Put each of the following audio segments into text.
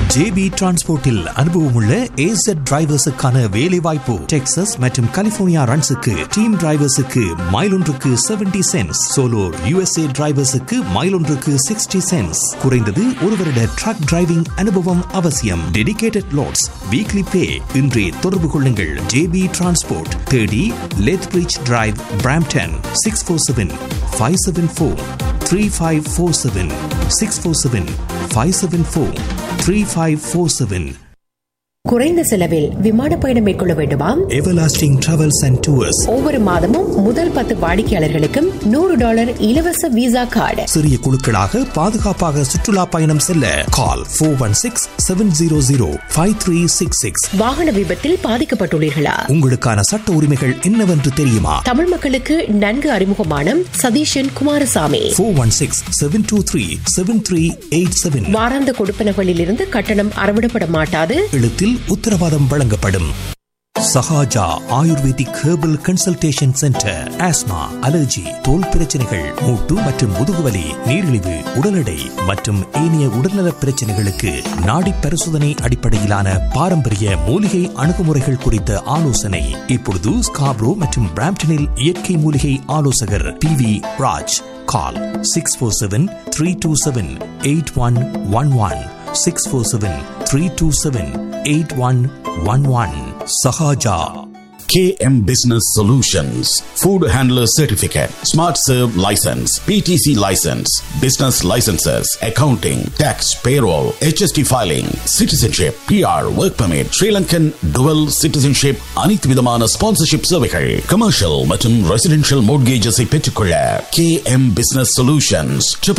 JP டிரான்ஸ்போர்ட்டில் அனுபவமுள்ள AZ டிரைவர்ஸுக்கான வேலை வாய்ப்பு Texas மற்றும் கலிபோர்னியா ரன்ஸுக்கு டீம் டிரைவர்ஸுக்கு மைல் ஒன்றுக்கு செவன்டி சென்ஸ் சோலோ USA டிரைவர்ஸுக்கு மைல் ஒன்றுக்கு சிக்ஸ்டி சென்ஸ் குறைந்தது ஒரு வருட ட்ரக் டிரைவிங் அனுபவம் அவசியம் டெடிகேட்டட் லோட்ஸ் வீக்லி பே இன்றே தொடர்பு கொள்ளுங்கள் ஜேபி டிரான்ஸ்போர்ட் தேடி Lethbridge drive Brampton six four seven five seven four three five four seven six four seven five seven four three five four seven குறைந்த செலவில் விமான பயணம் மேற்கொள்ள வேண்டுமா எவர்லாஸ்டிங் டிராவல்ஸ் அண்ட் டூர்ஸ் ஒவ்வொரு மாதமும் முதல் பத்து வாடிக்கையாளர்களுக்கும் நூறு டாலர் இலவச விசா கார்டு சிறிய குழுக்களாக பாதுகாப்பாக சுற்றுலா பயணம் செல்ல call four one six seven zero zero five three six six வாகன விபத்தில் பாதிக்கப்பட்டுள்ளீர்களா உங்களுக்கான சட்ட உரிமைகள் என்னவென்று தெரியுமா தமிழ் மக்களுக்கு நன்கு அறிமுகமான Satheeshan Kumaraswamy four one six seven two three seven three eight seven வாராந்த கொடுப்பனகளில் இருந்து கட்டணம் அறவிடப்பட மாட்டாது எழுத்தில் உத்தரவாதம் வழங்கப்படும் Sahaja ayurvedic herbal consultation centre asthma allergy தோல் பிரச்சனைகள் மூட்டு மற்றும் முதுகுவலி நீரிழிவு உடல் எடை மற்றும் ஏனைய உடல்நல பிரச்சனைகளுக்கு நாடி பரிசோதனை அடிப்படையிலான பாரம்பரிய மூலிகை அணுகுமுறைகள் குறித்த ஆலோசனை இப்பொழுது ஸ்காப்ரோ மற்றும் பிராம்டனில் இயற்கை மூலிகை ஆலோசகர் P V Raj call six four seven three two seven eight one one one six four seven three two seven eight one one one Sahaja KM Business Solutions, Food Handler Certificate, Smart Serve License, PTC License, Business Licenses, Accounting, Tax, Payroll, HST Filing, Citizenship, PR, Work Permit, Sri Lankan Dual Citizenship, அனைத்து விதமான sponsorship சேவைகள் commercial மற்றும் residential மோட்கேஜஸை பெற்றுக்கொள்ள KM Business Solutions,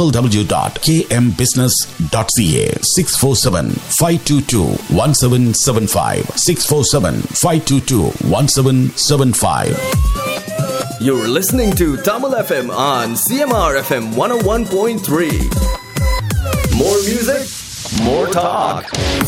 www.kmbusiness.ca, 647-522-1775, 647-522-1775. You're listening to Tamil FM on CMR FM 101.3. More music, more talk.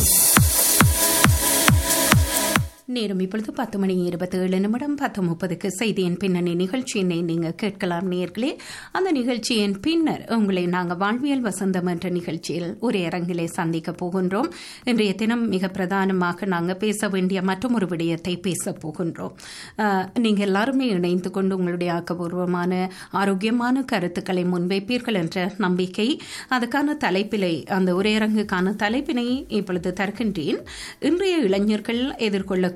நேரம் இப்பொழுது பத்து மணி இருபத்தி ஏழு நிமிடம் பத்து முப்பதுக்கு செய்தியின் பின்னணி நிகழ்ச்சியினை நீங்கள் கேட்கலாம் நேர்களே அந்த நிகழ்ச்சியின் பின்னர் உங்களை நாங்கள் வாழ்வியல் வசந்தம் என்ற நிகழ்ச்சியில் ஒரு அரங்கிலே சந்திக்க போகின்றோம் இன்றைய தினம் மிக பிரதானமாக நாங்கள் பேச வேண்டிய மற்றும் ஒரு விடயத்தை பேச போகின்றோம் நீங்கள் எல்லாருமே இணைந்து கொண்டு உங்களுடைய ஆக்கபூர்வமான ஆரோக்கியமான கருத்துக்களை முன்வைப்பீர்கள் என்ற நம்பிக்கை அதுக்கான தலைப்பிலை அந்த உரையரங்குக்கான தலைப்பினை இப்பொழுது தருகின்றேன் இன்றைய இளைஞர்கள் எதிர்கொள்ளக்கூடிய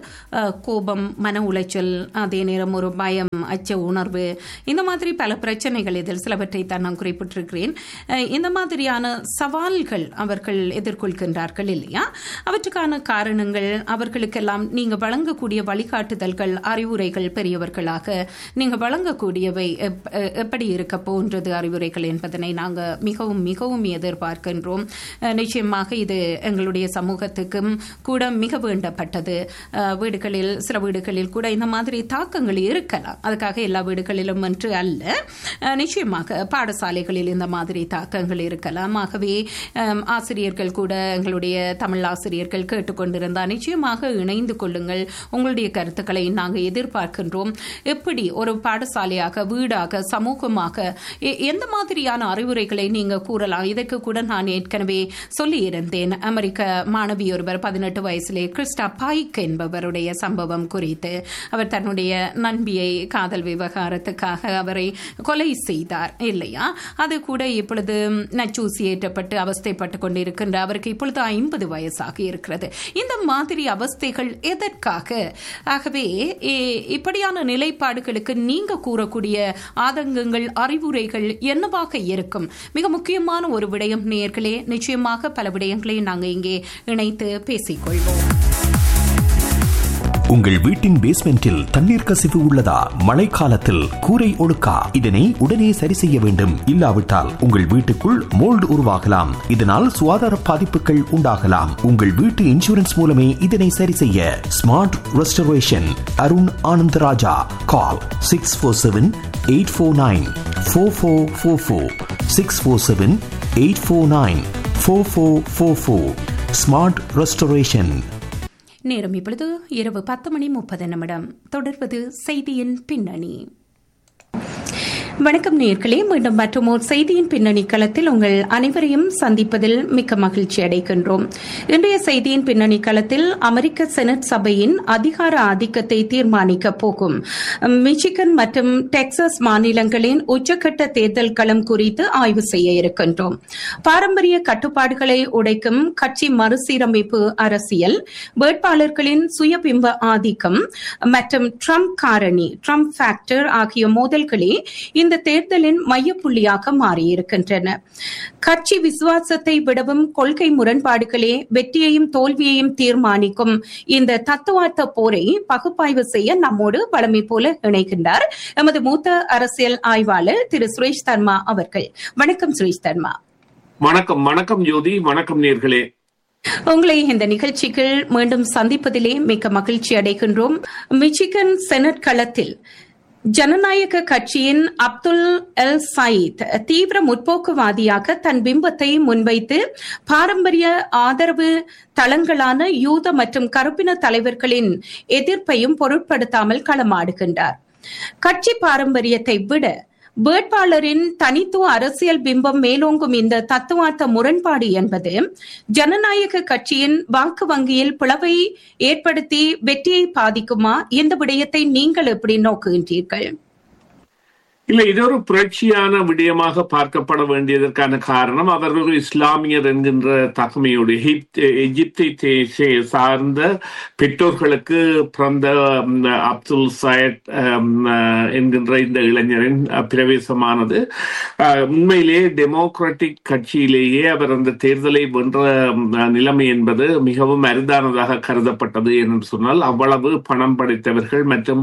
கோபம் மன உளைச்சல் அதே நேரம் ஒரு பயம் அச்ச உணர்வு இந்த மாதிரி பல பிரச்சனைகள் இதில் சிலவற்றை தான் நான் குறிப்பிட்டிருக்கிறேன் இந்த மாதிரியான சவால்கள் அவர்கள் எதிர்கொள்கின்றார்கள் இல்லையா அவற்றுக்கான காரணங்கள் அவர்களுக்கெல்லாம் நீங்க வழங்கக்கூடிய வழிகாட்டுதல்கள் அறிவுரைகள் பெரியவர்களாக நீங்க வழங்கக்கூடியவை எப்படி இருக்க போன்றது அறிவுரைகள் என்பதனை நாங்கள் மிகவும் மிகவும் எதிர்பார்க்கின்றோம் நிச்சயமாக இது எங்களுடைய சமூகத்துக்கும் கூட மிக வேண்டப்பட்டது வீடுகளில் சில வீடுகளில் கூட இந்த மாதிரி தாக்கங்கள் இருக்கலாம் அதுக்காக எல்லா வீடுகளிலும் என்று அல்ல நிச்சயமாக பாடசாலைகளில் இந்த மாதிரி தாக்கங்கள் இருக்கலாம் ஆகவே ஆசிரியர்கள் கூட எங்களுடைய தமிழ் ஆசிரியர்கள் கேட்டுக்கொண்டிருந்தால் நிச்சயமாக இணைந்து கொள்ளுங்கள் உங்களுடைய கருத்துக்களை நாங்கள் எதிர்பார்க்கின்றோம் எப்படி ஒரு பாடசாலையாக வீடாக சமூகமாக எந்த மாதிரியான அறிவுரைகளை நீங்க கூறலாம் இதற்கு கூட நான் ஏற்கனவே சொல்லியிருந்தேன் அமெரிக்க மாணவி ஒருவர் பதினெட்டு வயசிலே கிறிஸ்டா பாய்க் என்பவருடைய சம்பவம் குறித்து அவர் தன்னுடைய நண்பியை காதல் விவகாரத்துக்காக அவரை கொலை செய்தார் இல்லையா அது கூட இப்பொழுது நச்சூசி ஏற்றப்பட்டு அவஸ்தைப்பட்டு கொண்டிருக்கின்ற அவருக்கு இப்பொழுது ஐம்பது வயசாக இருக்கிறது இந்த மாதிரி அவஸ்தைகள் எதற்காக ஆகவே இப்படியான நிலைப்பாடுகளுக்கு நீங்க கூறக்கூடிய ஆதங்கங்கள் அறிவுரைகள் என்னவாக இருக்கும் மிக முக்கியமான ஒரு விடயம் நேர்களே நிச்சயமாக பல விடயங்களை நாங்கள் இங்கே இணைத்து பேசிக்கொள்வோம் உங்கள் வீட்டின் பேஸ்மெண்டில் தண்ணீர் கசிவு உள்ளதா மழைக்காலத்தில் கூரை ஒழுக்கா இதனை உடனே சரி செய்ய வேண்டும் இல்லாவிட்டால் உங்கள் வீட்டுக்குள் மோல்டு உருவாகலாம் இதனால் சுகாதார பாதிப்புகள் உண்டாகலாம் உங்கள் வீட்டு இன்சூரன்ஸ் மூலமே இதனை சரி செய்ய smart restoration Arun Anandaraja call six four seven eight four nine four four four four six four seven eight four nine four four four four smart restoration நேரம் இப்பொழுது இரவு பத்து மணி முப்பது நிமிடம் தொடர்வது செய்தியின் பின்னணி வணக்கம் நேர்களே மீண்டும் மற்றும் ஒரு செய்தியின் பின்னணி களத்தில் உங்கள் அனைவரையும் சந்திப்பதில் மிக்க மகிழ்ச்சி அடைகின்றோம் இன்றைய செய்தியின் பின்னணி களத்தில் அமெரிக்க செனட் சபையின் அதிகார ஆதிக்கத்தை தீர்மானிக்க போகும் மிச்சிகன் மற்றும் டெக்சாஸ் மாநிலங்களின் உச்சக்கட்ட தேர்தல் களம் குறித்து ஆய்வு செய்ய இருக்கின்றோம் பாரம்பரிய கட்டுப்பாடுகளை உடைக்கும் கட்சி மறுசீரமைப்பு அரசியல் வேட்பாளர்களின் சுயபிம்ப ஆதிக்கம் மற்றும் ட்ரம்ப் காரணி ட்ரம்ப் ஃபேக்டர் ஆகிய மோதல்களே இந்த தேர்தலின் மையப்புள்ளியாக மாறியிருக்கின்றன கட்சி விசுவாசத்தை விடவும் கொள்கை முரண்பாடுகளே வெற்றியையும் தோல்வியையும் தீர்மானிக்கும் இந்த தத்துவார்த்த போரை பகுப்பாய்வு செய்ய நம்மோடு வளமை போல இணைகின்றார் எமது மூத்த அரசியல் ஆய்வாளர் திரு சுரேஷ் தர்மா அவர்கள் வணக்கம் சுரேஷ் தர்மா வணக்கம் வணக்கம் ஜோதி வணக்கம் நேர்களே உங்களை இந்த நிகழ்ச்சிக்கு மீண்டும் சந்திப்பதிலே மிக்க மகிழ்ச்சி அடைகின்றோம் மிச்சிகன் செனட் களத்தில் ஜனநாயக கட்சியின் அப்துல் எல் சயீத் தீவிர முற்போக்குவாதியாக தன் பிம்பத்தை முன்வைத்து பாரம்பரிய ஆதரவு தளங்களான யூத மற்றும் கருப்பின தலைவர்களின் எதிர்ப்பையும் பொருட்படுத்தாமல் களமாடுகின்றார் கட்சி பாரம்பரியத்தை விட வேட்பாளரின் தனித்துவ அரசியல் பிம்பம் மேலோங்கும் இந்த தத்துவார்த்த முரண்பாடு என்பது ஜனநாயக கட்சியின் வாக்கு வங்கியில் பிளவை ஏற்படுத்தி வெற்றியை பாதிக்குமா இந்த விடயத்தை நீங்கள் எப்படி நோக்குகின்றீர்கள் இல்ல இது ஒரு புரட்சியான விடயமாக பார்க்கப்பட வேண்டியதற்கான காரணம் அவர்கள் ஒரு இஸ்லாமியர் என்கின்ற தகமையோடு எகிப்தை சார்ந்த பெற்றோர்களுக்கு பிறந்த அப்துல் சயத் என்கின்ற இந்த இளைஞரின் பிரவேசமானது உண்மையிலேயே டெமோக்ராட்டிக் கட்சியிலேயே அவர் அந்த தேர்தலை வென்ற நிலைமை என்பது மிகவும் அரிதானதாக கருதப்பட்டது என்று சொன்னால் அவ்வளவு பணம் படைத்தவர்கள் மற்றும்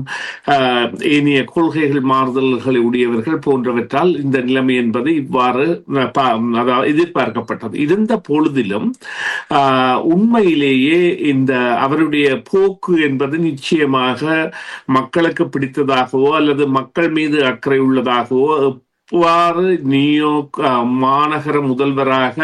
ஏனைய கொள்கைகள் மாறுதல்களை உடையவர்கள் போன்றவற்றால் இந்த நிலைமை என்பது இவ்வாறு அதாவது எதிர்பார்க்கப்பட்டது இருந்த பொழுதிலும் உண்மையிலேயே இந்த அவருடைய போக்கு என்பது நிச்சயமாக மக்களுக்கு பிடித்ததாகவோ அல்லது மக்கள் மீது அக்கறை உள்ளதாகவோ எவ்வாறு நியூயார்க் மாநகர முதல்வராக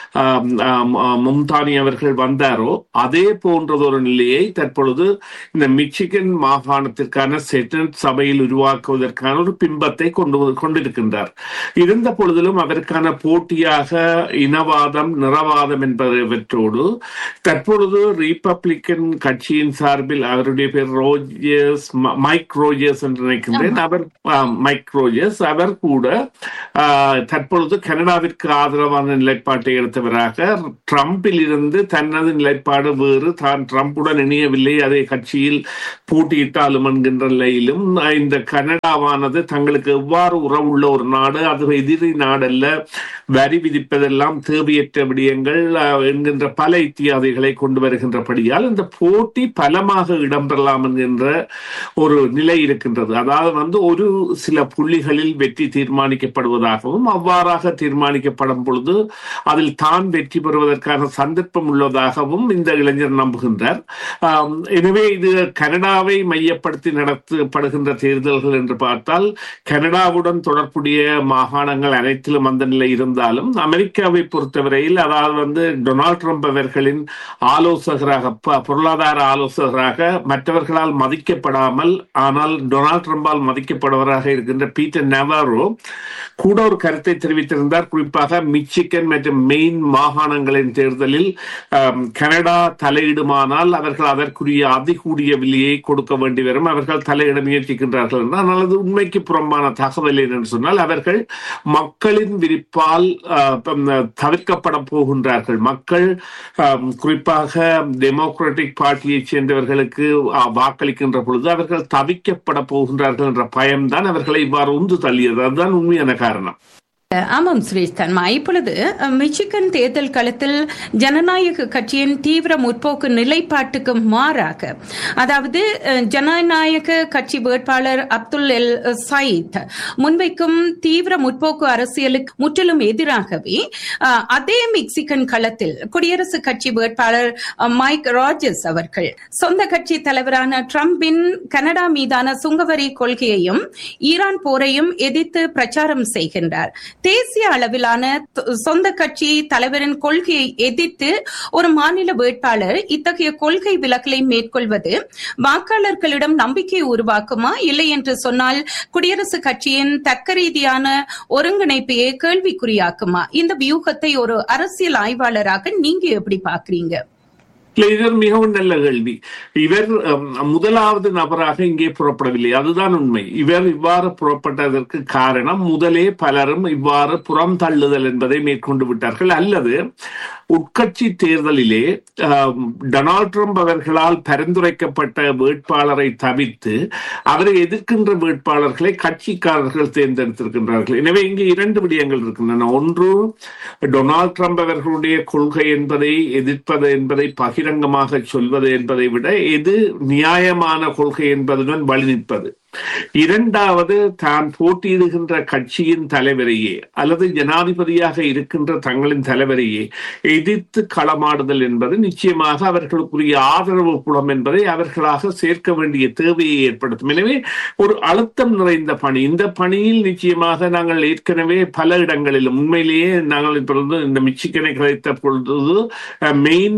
மும்தானி அவர்கள் வந்தாரோ அதே போன்றதொரு நிலையை தற்பொழுது இந்த மிச்சிகன் மாகாணத்திற்கான செனட் சபையில் உருவாக்குவதற்கான ஒரு பிம்பத்தை கொண்டு கொண்டிருக்கின்றார் இருந்த பொழுதிலும் அதற்கான போட்டியாக இனவாதம் நிறவாதம் என்பவற்றோடு தற்பொழுது ரிப்பப்ளிக்கன் கட்சியின் சார்பில் அவருடைய பேர் ரோஜர்ஸ் மைக் ரோஜர்ஸ் என்று நினைக்கின்றேன் அவர் மைக் ரோஜர்ஸ் அவர் கூட தற்பொழுது கனடாவிற்கு ஆதரவான நிலைப்பாட்டை எடுத்தவராக ட்ரம்பில் இருந்து தனது நிலைப்பாடு வேறு தான் ட்ரம்புடன் இணையவில்லை அதே கட்சியில் போட்டியிட்டாலும் என்கின்ற நிலையிலும் இந்த கனடாவானது தங்களுக்கு எவ்வாறு உறவுள்ள ஒரு நாடு அது எதிரி நாடல்ல வரி விதிப்பதெல்லாம் தேவையற்ற விடயங்கள் என்கின்ற பல இத்தியாதிகளை கொண்டு வருகின்றபடியால் இந்த போட்டி பலமாக இடம்பெறலாம் என்கின்ற ஒரு நிலை இருக்கின்றது அதாவது வந்து ஒரு சில புள்ளிகளில் வெற்றி தீர்மானிக்கப்படுவதாகவும் அவ்வாறாக தீர்மானிக்கப்படும் பொழுது அதில் தான் வெற்றி பெறுவதற்கான சந்தர்ப்பம் உள்ளதாகவும் இந்த இளைஞர் நம்புகின்றார் எனவே இது கனடாவை மையப்படுத்தி நடத்தப்படுகின்ற தேர்தல்கள் என்று பார்த்தால் கனடாவுடன் தொடர்புடைய மாகாணங்கள் அனைத்திலும் அந்த நிலை இருந்தாலும் அமெரிக்காவை பொறுத்தவரையில் அதாவது வந்து டொனால்ட் ட்ரம்ப் அவர்களின் ஆலோசகராக பொருளாதார ஆலோசகராக மற்றவர்களால் மதிக்கப்படாமல் ஆனால் டொனால்ட் ட்ரம்பால் மதிக்கப்படுவராக இருக்கின்ற பீட்டர் நெவாரோ கூட ஒரு கருத்தை தெரிவித்திருந்தார் குறிப்பாக மிச்சிகன் மற்றும் மெயின் மாகாணங்களின் தேர்தலில் கனடா தலையிடுமானால் அவர்கள் அதற்குரிய அதிகூடிய விலையை கொடுக்க வேண்டி வரும் அவர்கள் தலையிட முயற்சிக்கின்றார்கள் ஆனால் அது உண்மைக்கு புறம்பான தகவல் என்று சொன்னால் அவர்கள் மக்களின் விரிப்பால் தவிர்க்கப்பட போகின்றார்கள் மக்கள் குறிப்பாக டெமோக்ராட்டிக் பார்ட்டியை சேர்ந்தவர்களுக்கு வாக்களிக்கின்ற பொழுது அவர்கள் தவிக்கப்பட போகின்றார்கள் என்ற பயம்தான் அவர்களை இவ்வாறு உந்து தள்ளியது அதுதான் உண்மையான காரணம் ஆமாம் சுரேஷ் தன்மா இப்பொழுது மிச்சிகன் தேர்தல் களத்தில் ஜனநாயக கட்சியின் தீவிர முற்போக்கு நிலைப்பாட்டுக்கு மாறாக அதாவது ஜனநாயக கட்சி வேட்பாளர் அப்துல் எல் சயித் முன்வைக்கும் தீவிர முற்போக்கு அரசியலுக்கு முற்றிலும் எதிராகவே அதே மெக்சிகன் களத்தில் குடியரசுக் கட்சி வேட்பாளர் மைக் ராஜர்ஸ் அவர்கள் சொந்த கட்சி தலைவரான டிரம்பின் கனடா மீதான சுங்கவரி கொள்கையையும் ஈரான் போரையும் எதிர்த்து பிரச்சாரம் செய்கின்றார் தேசிய அளவிலான த- சொந்த கட்சி தலைவரின் கொள்கையை எதிர்த்து ஒரு மாநில வேட்பாளர் இத்தகைய கொள்கை விலகலை மேற்கொள்வது வாக்காளர்களிடம் நம்பிக்கை உருவாக்குமா இல்லை என்று சொன்னால் குடியரசுக் கட்சியின் தக்க ரீதியான ஒருங்கிணைப்பையே கேள்விக்குறியாக்குமா இந்த வியூகத்தை ஒரு அரசியல் ஆய்வாளராக நீங்க எப்படி பாக்குறீங்க இல்ல இது ஒரு மிகவும் நல்ல கேள்வி இவர் அம், முதலாவது நபராக இங்கே புறப்படவில்லை அதுதான் உண்மை இவர் இவ்வாறு புறப்பட்டதற்கு காரணம் முதலே பலரும் இவ்வாறு புறம் தள்ளுதல் என்பதை மேற்கொண்டு விட்டார்கள் அல்லது உட்கட்சி தேர்தலிலே ஆம், டொனால்ட் ட்ரம்ப் அவர்களால் பரிந்துரைக்கப்பட்ட வேட்பாளரை தவிர்த்து அவரை எதிர்க்கின்ற வேட்பாளர்களை கட்சிக்காரர்கள் தேர்ந்தெடுத்திருக்கின்றார்கள் எனவே இங்கே இரண்டு விடயங்கள் இருக்கின்றன ஒன்று டொனால்ட் ட்ரம்ப் அவர்களுடைய கொள்கை என்பதை எதிர்ப்பது என்பதை பகிரங்கமாக சொல்வது என்பதை விட எது நியாயமான கொள்கை என்பதுடன் வழி நிற்பது இரண்டாவது தான் போட்டியிடுகின்ற கட்சியின் தலைவரையே அல்லது ஜனாதிபதியாக இருக்கின்ற தங்களின் தலைவரையே எதிர்த்து களமாடுதல் என்பது நிச்சயமாக அவர்களுக்குரிய ஆதரவு புலம் என்பதை அவர்களாக சேர்க்க வேண்டிய தேவையை ஏற்படுத்தும் எனவே ஒரு அழுத்தம் நிறைந்த பணி இந்த பணியில் நிச்சயமாக நாங்கள் ஏற்கனவே பல இடங்களிலும் உண்மையிலேயே நாங்கள் இப்பொழுது இந்த மிச்சிக்கனை கிடைத்த பொழுது மெயின்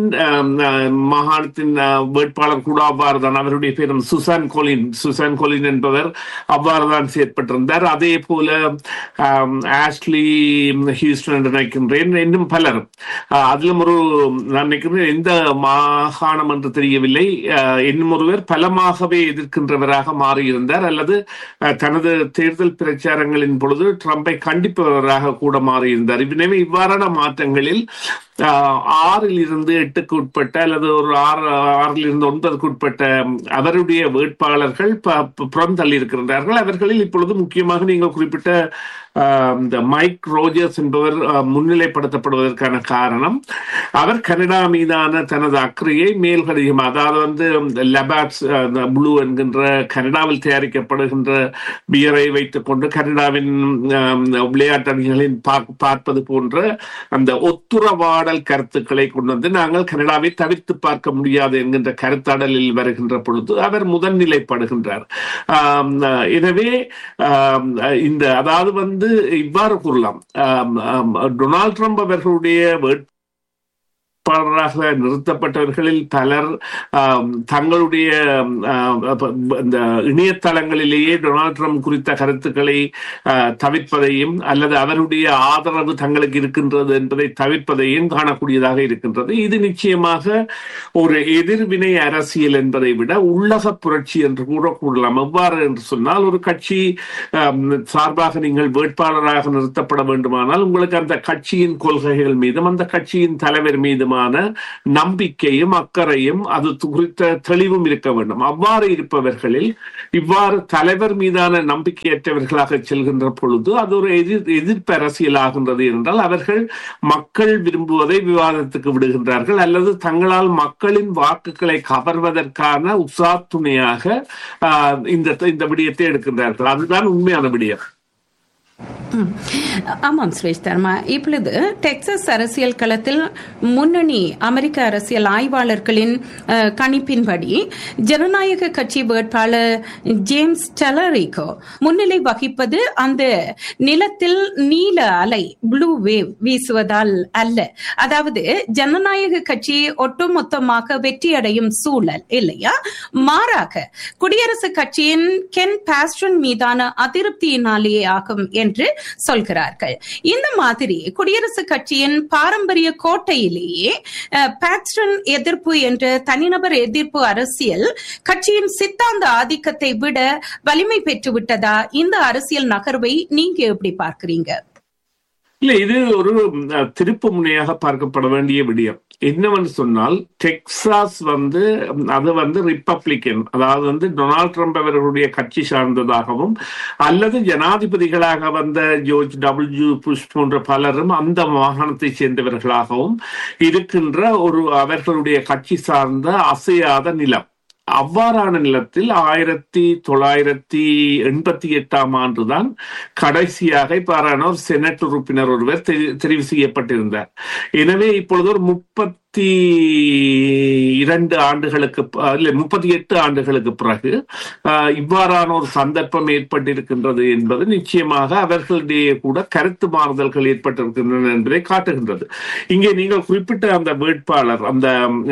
மாகாணத்தின் அஹ், வேட்பாளர் கூட அவ்வாறு தான் அவருடைய பேரும் சுசான் கொலின் சுசான் கொலின் என்பவர் அவ்வாறு தான் செயற்பட்டிருந்தார் அதே போல ஆம், ஆஷ்லி ஹியூஸ்டன் என்று நினைக்கின்றேன் இன்னும் பலரும் அஹ், அதிலும் ஒரு நான் நினைக்கிறேன் எந்த மாகாணம் என்று தெரியவில்லை அஹ், இன்னும் ஒருவர் பலமாகவே எதிர்க்கின்றவராக மாறியிருந்தார் அல்லது அஹ், தனது தேர்தல் பிரச்சாரங்களின் பொழுது ட்ரம்பை கண்டிப்பவராக கூட மாறியிருந்தார் எனவே இவ்வாறான மாற்றங்களில் ஆஹ், ஆறில் இருந்து எட்டுக்கு உட்பட்ட அல்லது ஒரு ஆறு ஆறில் இருந்து ஒன்பதுக்கு உட்பட்ட ம், அவருடைய வேட்பாளர்கள் ப- ப- புறம் தள்ளி இருக்கின்றார்கள் அவர்களில் இப்பொழுது முக்கியமாக நீங்கள் குறிப்பிட்ட ஆஹ், இந்த மைக் ரோஜர்ஸ் என்பவர் ஆஹ், முன்னிலைப்படுத்தப்படுவதற்கான காரணம் அவர் கனடா மீதான தனது அக்கறையை மேல்கடியும் அதாவது வந்து லெபாட்ஸ் ப்ளூ என்கின்ற கனடாவில் தயாரிக்கப்படுகின்ற பியரை வைத்துக் கொண்டு கனடாவின் ஆம், விளையாட்டு அணிகளின் பார்ப்ப- பார்ப்பது போன்ற அந்த ஒத்துறவாடல் கருத்துக்களை கொண்டு வந்து நாங்கள் கனடாவை தவிர்த்து பார்க்க முடியாது என்கின்ற கருத்தாடலில் வருகின்ற பொழுது அவர் முதன்னிலைப்படுகின்றார் ஆம், எனவே ஆம், இந்த அதாவது வந்து இவ்வாறு கூறலாம் ஆம், ஆம், டொனால்ட் ட்ரம்ப் அவர்களுடைய வேட்பு வேட்பாளராக நிறுத்தப்பட்டவர்களில் பலர் ஆம், தங்களுடைய ஆம், அப்ப, இந்த இணையதளங்களிலேயே டொனால்ட் ட்ரம்ப் குறித்த கருத்துக்களை ஆ, தவிர்ப்பதையும் அல்லது அவருடைய ஆதரவு தங்களுக்கு இருக்கின்றது என்பதை தவிர்ப்பதையும் காணக்கூடியதாக இருக்கின்றது இது நிச்சயமாக ஒரு எதிர்வினை அரசியல் என்பதை விட உள்ளக புரட்சி என்று கூட கூறலாம் எவ்வாறு என்று சொன்னால் ஒரு கட்சி ஆம், சார்பாக நீங்கள் வேட்பாளராக நிறுத்தப்பட வேண்டுமானால் உங்களுக்கு அந்த கட்சியின் கொள்கைகள் மீதும் அந்த கட்சியின் தலைவர் மீதுமான நம்பிக்கையும் அக்கறையும் அது குறித்த தெளிவும் இருக்க வேண்டும் அவ்வாறு இருப்பவர்களில் இவ்வாறு தலைவர் மீதான நம்பிக்கையற்றவர்களாக செல்கின்ற பொழுது அது ஒரு எதிர் எதிர்ப்பு அரசியல் ஆகின்றது என்றால் அவர்கள் மக்கள் விரும்புவதை விவாதத்துக்கு விடுகின்றார்கள் அல்லது தங்களால் மக்களின் வாக்குகளை கவர்வதற்கான உசாத்துணையாக ஆஹ், இந்த இந்த விடயத்தை எடுக்கின்றார்கள் அதுதான் உண்மையான விடயம் ஆமாம் சுரேஷ் தர்மா இப்பொழுது டெக்சாஸ் அரசியல் களத்தில் முன்னணி அமெரிக்க அரசியல் ஆய்வாளர்களின் அஹ், கணிப்பின்படி ஜனநாயக கட்சி வேட்பாளர் ஜேம்ஸ் டெலரிகோ முன்னிலை வகிப்பது அந்த நிலத்தில் நீல அலை ப்ளூ வேவ் வீசுவதால் அல்ல அதாவது ஜனநாயக கட்சி ஒட்டுமொத்தமாக வெற்றியடையும் சூழல் இல்லையா மாறாக குடியரசுக் கட்சியின் கென் பாஸ்டன் மீதான அதிருப்தியினாலேயே ஆகும் என்று சொல்கிறார்கள் இந்த மாதிரி குடியரசுக் கட்சியின் பாரம்பரிய கோட்டையிலேயே அஹ், பாஸ்டன் எதிர்ப்பு என்ற தனிநபர் எதிர்ப்பு அரசியல் கட்சியின் சித்தாந்த ஆதிக்கத்தை விட வலிமை பெற்றுவிட்டதா இந்த அரசியல் நகர்வை நீங்க எப்படி பார்க்கிறீங்க இல்ல இது ஒரு அஹ், திருப்பு முனையாக பார்க்கப்பட வேண்டிய விடயம் என்னவென்று சொன்னால் டெக்சாஸ் வந்து உம், அது வந்து ரிப்பப்ளிக்கன் அதாவது வந்து டொனால்ட் ட்ரம்ப் அவர்களுடைய கட்சி சார்ந்ததாகவும் அல்லது ஜனாதிபதிகளாக வந்த ஜோர்ஜ் டபிள்யூ புஷ் போன்ற பலரும் அந்த மாகாணத்தை சேர்ந்தவர்களாகவும் இருக்கின்ற ஒரு அவர்களுடைய கட்சி சார்ந்த அசையாத நிலம் அவ்வாறான நிலத்தில் ஆயிரத்தி தொள்ளாயிரத்தி எண்பத்தி எட்டாம் ஆண்டுதான் கடைசியாக இவ்வாறான ஒரு செனட் உறுப்பினர் ஒருவர் தெரி- தெரிவு செய்யப்பட்டிருந்தார் எனவே இப்பொழுது ஒரு முப்பத்தி முப்பத்தி இரண்டு ஆண்டுகளுக்கு ப- இல்லை முப்பத்தி எட்டு ஆண்டுகளுக்கு பிறகு ஆஹ், இவ்வாறான ஒரு சந்தர்ப்பம் ஏற்பட்டிருக்கின்றது என்பது நிச்சயமாக அவர்களிடையே கூட கருத்து மாறுதல்கள் ஏற்பட்டிருக்கின்றன என்பதை காட்டுகின்றது இங்கே நீங்கள் குறிப்பிட்ட அந்த வேட்பாளர் அந்த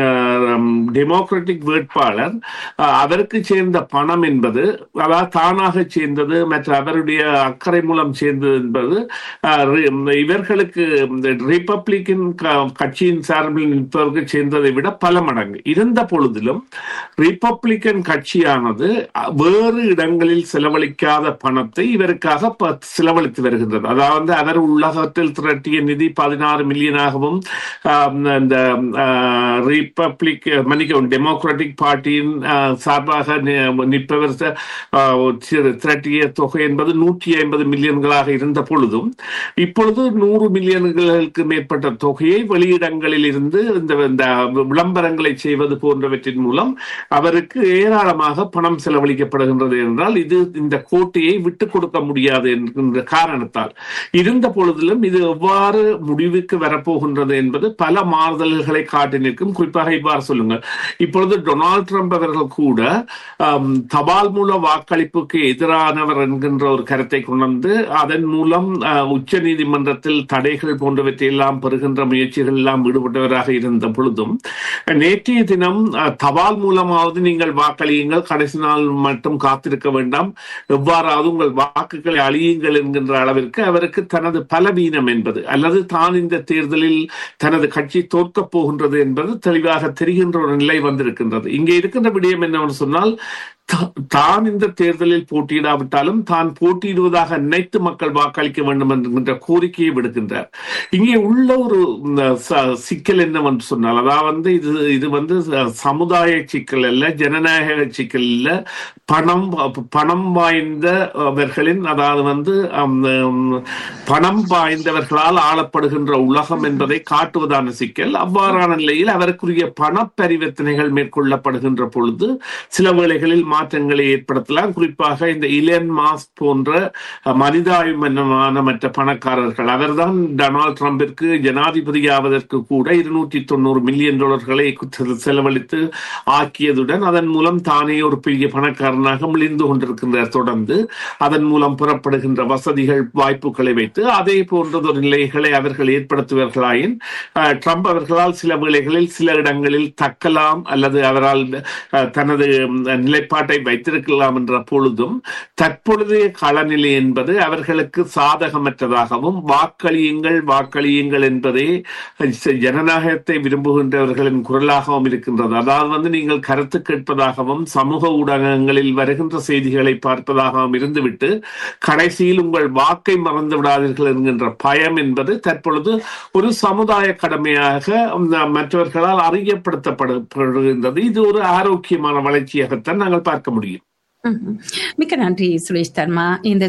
டெமோக்ராட்டிக் வேட்பாளர் ஆஹ், அவருக்கு சேர்ந்த பணம் என்பது அதாவது தானாக சேர்ந்தது மற்ற அவருடைய அக்கறை மூலம் சேர்ந்தது என்பது ஆஹ், ரி- இவர்களுக்கு இந்த ரிப்பப்ளிக்கன் க- கட்சியின் சார்பில் நிற்பவருக்கு சேர்ந்ததை விட பல மடங்கு இருந்த பொழுதிலும் ரிப்பப்ளிக்கன் கட்சியானது அஹ், வேறு இடங்களில் செலவழிக்காத பணத்தை இவருக்காக ப- செலவழித்து வருகின்றது அதாவது அவர் உலகத்தில் திரட்டிய நிதி பதினாறு மில்லியனாகவும் ஆஹ், இந்த ஆஹ், ரிப்பப்ளிக் மன்னிக்கவும் டெமோக்ராட்டிக் பார்ட்டியின் ஆஹ், சார்பாக நி- நிற்பவர் ச- ஆஹ், தி- திரட்டிய தொகை என்பது நூற்றி ஐம்பது மில்லியன்களாக இருந்த பொழுதும் இப்பொழுது நூறு மில்லியன்களுக்கு மேற்பட்ட தொகையை வெளியிடங்களில் இருந்து இந்த இந்த விளம்பரங்களை செய்வது போன்றவற்றின் மூலம் அவருக்கு ஏராளமாக பணம் செலவழிக்கப்படுகின்றது என்றால் இது இந்த கோட்டையை விட்டுக் கொடுக்க முடியாது என்கின்ற காரணத்தால் இருந்த பொழுதிலும் இது எவ்வாறு முடிவுக்கு வரப்போகின்றது என்பது பல மாறுதல்களை காட்டி நிற்கும் குறிப்பாக இவ்வாறு சொல்லுங்கள் இப்பொழுது டொனால்ட் ட்ரம்ப் அவர்கள் கூட ஆம், தபால் மூல வாக்களிப்புக்கு எதிரானவர் என்கின்ற ஒரு கருத்தை கொண்டு வந்து அதன் மூலம் உச்ச நீதிமன்றத்தில் தடைகள் போன்றவற்றை எல்லாம் பெறுகின்ற முயற்சிகள் எல்லாம் ஈடுபட்டவராக இருந்த பொழுதும் நேற்றைய தினம் அஹ், தபால் மூலமாவது நீங்கள் வாக்களியுங்கள் கடைசி நாள் மட்டும் காத்திருக்க வேண்டாம் எவ்வாறாவது உங்கள் வாக்குகளை அழியுங்கள் என்கின்ற அளவிற்கு அவருக்கு தனது பலவீனம் என்பது அல்லது தான் இந்த தேர்தலில் தனது கட்சி தோற்கப் போகின்றது என்பது தெளிவாக தெரிகின்ற ஒரு நிலை வந்திருக்கின்றது இங்கே இருக்கின்ற விடயம் என்னவென்று சொன்னால் தா- தான் இந்த தேர்தலில் போட்டியிடாவிட்டாலும் தான் போட்டியிடுவதாக நினைத்து மக்கள் வாக்களிக்க வேண்டும் என்கின்ற கோரிக்கையை விடுக்கின்றார் இங்கே உள்ள ஒரு ம், ச- சிக்கல் என்னவென்று சொன்னால் அதாவது இது இது வந்து ச- சமுதாய சிக்கல் அல்ல ஜனநாயக சிக்கல் இல்ல பணம் பணம் வாய்ந்தவர்களின் அதாவது வந்து அம், ம், பணம் வாய்ந்தவர்களால் ஆளப்படுகின்ற உலகம் என்பதை காட்டுவதான சிக்கல் அவ்வாறான நிலையில் அவருக்குரிய பண பரிவர்த்தனைகள் மேற்கொள்ளப்படுகின்ற பொழுது சில வேளைகளில் மாற்றங்களை ஏற்படுத்தலாம் குறிப்பாக இந்த இலன் மாஸ்க் போன்ற அஹ், மனிதாபிமானமான மற்ற பணக்காரர்கள் அவர்தான் டொனால்ட் ட்ரம்பிற்கு ஜனாதிபதியாவதற்கு கூட இருநூற்றி தொண்ணூறு மில்லியன் டாலர்களை செ- செலவழித்து ஆக்கியதுடன் அதன் மூலம் தானே ஒரு பெரிய பணக்காரனாக மிளிர்ந்து கொண்டிருக்கின்றார் தொடர்ந்து அதன் மூலம் புறப்படுகின்ற வசதிகள் வாய்ப்புகளை வைத்து அதே போன்றதொரு நிலைகளை அவர்கள் ஏற்படுத்துவார்களாயின் அஹ், ட்ரம்ப் அவர்களால் சில வேளைகளில் சில இடங்களில் தக்கலாம் அல்லது அவரால் அஹ், தனது ம், நிலைப்பாட்டை வைத்திருக்கலாம் என்ற பொழுதும் தற்பொழுதைய களநிலை என்பது அவர்களுக்கு சாதகமற்றதாகவும் வாக்களியுங்கள் வாக்களியுங்கள் என்பதே அஹ், ஜனநாயகத்தை விரும்புகின்றவர்களின் குரலாகவும் இருக்கின்றது அதாவது வந்து நீங்கள் கருத்து கேட்பதாகவும் சமூக ஊடகங்களில் வருகின்ற செய்திகளை பார்ப்பதாகவும் இருந்துவிட்டு கடைசியில் உங்கள் வாக்கை மறந்து விடாதீர்கள் என்கின்ற பயம் என்பது தற்பொழுது ஒரு சமுதாய கடமையாக உம், மற்றவர்களால் அறியப்படுத்தப்படுகின்றது இது ஒரு ஆரோக்கியமான வளர்ச்சியாகத்தான் நாங்கள் பார்க்க முடியும் ம்ஹும். மிக்க நன்றி சுரேஷ் தர்மா இந்த